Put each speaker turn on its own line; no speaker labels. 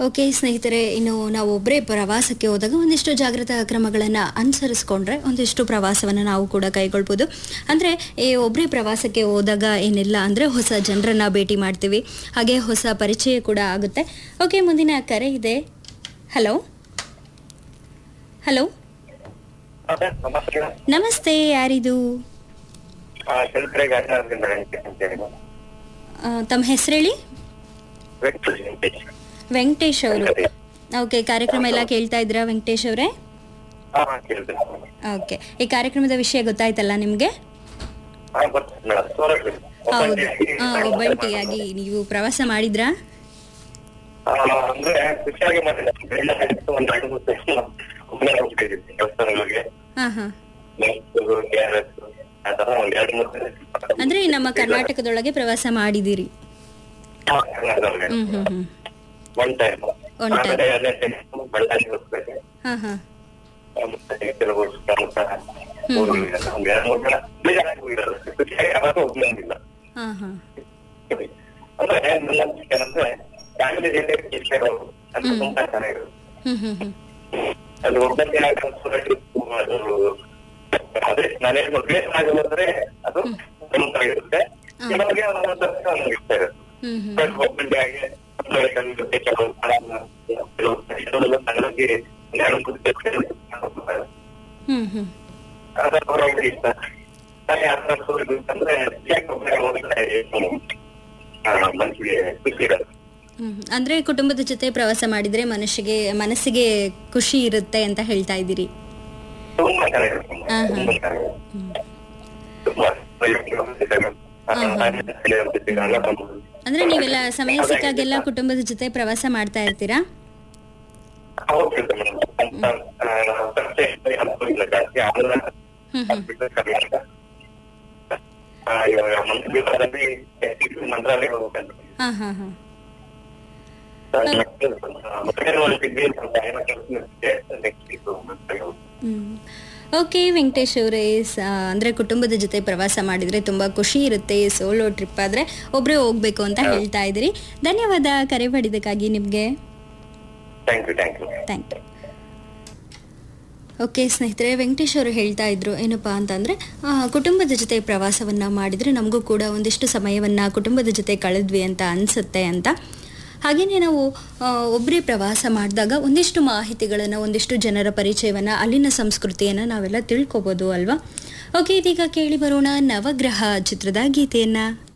Okay ಸ್ನೇಹಿತರೆ ಇನ್ನು ನಾವು ಒಬ್ಬರೇ ಪ್ರವಾಸಕ್ಕೆ ಹೋದಾಗ ಒಂದಿಷ್ಟು ಜಾಗೃತಾ ಕ್ರಮಗಳನ್ನು ಅನುಸರಿಸ್ಕೊಂಡ್ರೆ ಒಂದಿಷ್ಟು ಪ್ರವಾಸವನ್ನು ನಾವು ಕೂಡ ಕೈಗೊಳ್ಬೋದು ಅಂದರೆ ಈ ಒಬ್ಬರೇ ಪ್ರವಾಸಕ್ಕೆ ಹೋದಾಗ ಏನಿಲ್ಲ ಅಂದರೆ ಹೊಸ ಜನರನ್ನ ಭೇಟಿ ಮಾಡ್ತೀವಿ ಹಾಗೆ ಹೊಸ ಪರಿಚಯ ಕೂಡ ಆಗುತ್ತೆ ಓಕೆ ಮುಂದಿನ ಕರೆ ಇದೆ ಹಲೋ ಹಲೋ
ಅದೇ ನಮಸ್ತೆ
ನಮಸ್ತೆ ಯಾರಿದು
ಆ, ಚಳ್ಳಕೆರೆ ಗಾಂಧಿನಗರದಿಂದ ವೆಂಕಟೇಶ್ ಅಂತ ಹೇಳಿ
ಆ, ತಮ್ಮ ಹೆಸರು ಹೇಳಿ
ವೆಂಕಟೇಶ್ ವೆಂಕಟೇಶ್.
ವೆಂಕಟೇಶ್ ಅವರು
ಅದೇ.
ಓಕೆ ಕಾರ್ಯಕ್ರಮ ಎಲ್ಲ ಕೇಳ್ತಾ ಇದ್ರಾ ವೆಂಕಟೇಶ್ ಅವರೇ
ಹಾ ಹಾ ಕೇಳಿದೆ
ಓಕೆ ಈ ಕಾರ್ಯಕ್ರಮದ ವಿಷಯ ಗೊತ್ತಾಯ್ತಲ್ಲ ನಿಮಗೆ
ಹಾ ಗೊತ್ತಾಯ್ತು ಮೇಡಮ್ ಸೋರಟ್ರಿ.
ಹೌದು
ಒಬ್ಬಂಟಿ.
ಹಾ ಒಬ್ಬಂಟಿಯಾಗಿ ನೀವು ಪ್ರವಾಸ ಮಾಡಿದ್ರಾ
ಆ, ಅಂದ್ರೆ ಖುಷಿಯಾಗಿ ಮಾಡಿದೆ ಬೆಳ್ಳ ಆಯ್ತು ಒಂದ್ ಎರಡು ಮೂರು ಸಲ ಒಬ್ಬನೇ ಹೋಗ್ತಿದ್ದೆ ದೇವಸ್ಥಾನಗಳಿಗೆ
ಹಾ ಹಾ
ಮೈಸೂರು KRS, ಆ ತರ ಒಂದ್ ಎರಡು ಮೂರು ಸಲ
ಅಂದ್ರೆ ಈ ನಮ್ಮ ಕರ್ನಾಟಕದೊಳಗೆ ಪ್ರವಾಸ ಮಾಡಿದಿರಿ
ಹಾ, ಕರ್ನಾಟಕದೊಳಗೆ.
ಹ್ಮ್ ಹ್ಮ್ ಹ್ಮ್
ಒನ್ ಟೈಮ್
One time.
ಆಮೇಲೆ ಅದೇ time ಬಳ್ಳಾರಿ ಹೋಗ್ಬೇಕು
ಹಾ ಹಾ
ಮತ್ತೆ ಕೆಲವು ಪ್ರಮುಖ ಊರುಗಳಿಗೆಲ್ಲ ಒಂದ್ ಎರಡು ಮೂರು ಜನ ಬೇಜಾರಾಗಿ ಹೋಗಿರೋದು ಖುಷಿಯಾಗಿ ಯಾವತ್ತೂ ಹೋಗ್ಲಿಲ್ಲ
ಹಾ ಹಾ
ಅಂದ್ರೆ ನನ್ನ ಅನಿಸಿಕೆ ಏನಂದ್ರೆ ಫ್ಯಾಮಿಲಿ ಜೊತೆ ಇಷ್ಟ ಇರೋದು ಅದು ತುಂಬಾ ಚೆನ್ನಾಗಿರೋದು
ಹ್ಮ್ ಹ್ಮ್ ಹ್ಮ್
ಅದು ಒಬ್ಬಂಟಿ ಅದು ಅದೇ ನಾನು ಏನು ಮದುವೆ ಆಗೋದಂದ್ರೆ ಅದು ಪ್ರಮುಖ ಆಗಿರುತ್ತೆ ಕೆಲವರಿಗೆ ಒಂದೊಂದು ವರ್ಷ ಒಂದೊಂದು ಇಷ್ಟ ಇರುತ್ತೆ
ಹ್ಮ್ ಹ್ಮ್
ಬಟ್ ಒಬ್ಬಂಟಿ ಆಗಿ ಮಕ್ಕಳ ಜೊತೆ ಕೆಲವು ಕಾಲನ ಕೆಲವು ಕೆಲವೆಲ್ಲ ತಗೊಳಕ್ಕೆ ಎರಡು ಮೂರು ಜೊತೆ
ಹ್ಮ್ ಹ್ಮ್
ಅದ್ರ ಅವ್ರವ್ರಿಗೆ ಇಷ್ಟ ಹಾಗೆ ಆ ಥರ ಹೋಗುದು ಅಂತಂದ್ರೆ ಯಾಕೆ ಒಬ್ಬರೇ ಹೋಗಿದ್ರೆ ಆ, ಮನ್ಸಿಗೆ ಖುಷಿ ಇರೋದು
ಹ್ಮ್ ಅಂದ್ರೆ ಕುಟುಂಬದ ಜೊತೆ ಪ್ರವಾಸ ಮಾಡಿದ್ರೆ ಮನುಷ್ಯಗೆ ಮನಸ್ಸಿಗೆ ಖುಷಿ ಇರುತ್ತೆ ಅಂತ ಹೇಳ್ತಾ ಇದ್ದೀರಿ
ತುಂಬಾ ಚೆನ್ನಾಗಿರುತ್ತೆ
ಹಾ, ಹಾ.
ತುಂಬಾ ಚೆನ್ನಾಗಿರುತ್ತೆ ತುಂಬಾ ಆ, ಗೆಳೆಯರ ಜೊತೆ ಅಣ್ಣ ತಮ್ಮರು.
ಅಂದ್ರೆ ನೀವೆಲ್ಲ ಸಮಯ ಸಿಕ್ಕಾಗೆಲ್ಲ ಕುಟುಂಬದ ಜೊತೆ ಪ್ರವಾಸ ಮಾಡ್ತಾ ಇರ್ತೀರಾ
ಹೋಗ್ತಿದ್ದೆ ಮೇಡಮ್ ಅಂತ ಆ, ಸಂಸ್ಥೆ ಅನುಭವಿಲ್ಲ ಜಾಸ್ತಿ ಆದ್ರೆ
ಹ್ಮ್ ಹ್ಮ್
ಬಿಟ್ಟು ಕರ್ನಾಟಕ ಆ, ಇವಾಗ ಮಂತ್ರಾಲಯದಲ್ಲಿ ಇದು ಮಂತ್ರಾಲಯ ಹೋಗ್ಬೇಕು
ಹಾ ಹಾ ಹಾ ಹ್ಮ್ ಓಕೆ ವೆಂಕಟೇಶ್ ಅವರೇ ಸ- ಅಂದ್ರೆ ಕುಟುಂಬದ ಜೊತೆ ಪ್ರವಾಸ ಮಾಡಿದ್ರೆ ತುಂಬಾ ಖುಷಿ ಇರುತ್ತೆ ಸೋಲೋ ಟ್ರಿಪ್ ಆದ್ರೆ ಒಬ್ರೇ ಹೋಗ್ಬೇಕು ಅಂತ ಹೇಳ್ತಾ ಇದ್ದೀರಿ ಧನ್ಯವಾದ ಕರೆ ಮಾಡಿದ್ದಕ್ಕಾಗಿ ನಿಮ್ಗೆ
thank you thank you
thank you okay ಸ್ನೇಹಿತರೆ ವೆಂಕಟೇಶ್ ಅವರು ಹೇಳ್ತಾ ಇದ್ರು ಏನಪ್ಪಾ ಅಂತಂದ್ರೆ ಆ, ಕುಟುಂಬದ ಜೊತೆ ಪ್ರವಾಸವನ್ನ ಮಾಡಿದ್ರೆ ನಮಗೂ ಕೂಡ ಒಂದಿಷ್ಟು ಸಮಯವನ್ನ ಕುಟುಂಬದ ಜೊತೆ ಕಳೆದ್ವಿ ಅಂತ ಅನ್ಸುತ್ತೆ ಅಂತ ಹಾಗೆಯೇ ನಾವು ಆ, ಒಬ್ಬರೇ ಪ್ರವಾಸ ಮಾಡಿದಾಗ ಒಂದಿಷ್ಟು ಮಾಹಿತಿಗಳನ್ನು ಒಂದಿಷ್ಟು ಜನರ ಪರಿಚಯವನ್ನು ಅಲ್ಲಿನ ಸಂಸ್ಕೃತಿಯನ್ನು ನಾವೆಲ್ಲ ತಿಳ್ಕೊಬೋದು ಅಲ್ವಾ ಓಕೆ ಇದೀಗ ಕೇಳಿ ಬರೋಣ ನವಗ್ರಹ ಚಿತ್ರದ ಗೀತೆಯನ್ನು